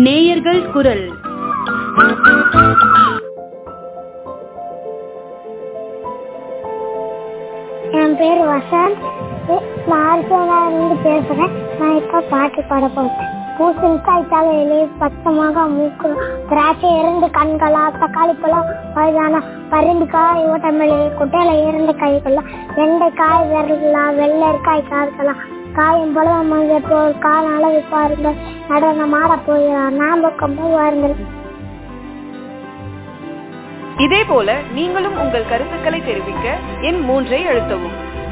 நேயர்கள் குரல் என் பேர் வசந்த் நான் அரசனாலிருந்து பேசுறேன் நான் இப்போ பாட்டு பாட போறேன் பூசணிக்காய் தலையிலே பச்சமாக மூக்கு திராட்சை இரண்டு கண்களா தக்காளி பழம் வயதான பருந்துக்காய் ஓட்டமில்லை குட்டையில இரண்டு கைகளா வெண்டைக்காய் விரலா வெள்ளரிக்காய் காய்க்கலாம் காயும் பழம் மஞ்சள் போல் கால அளவு பாருங்கள் நடனம் ஆட போகிறார் நாம் பக்கம் வாருங்கள் இதே போல நீங்களும் உங்கள் கருத்துக்களை தெரிவிக்க எண் மூன்றை அழுத்தவும்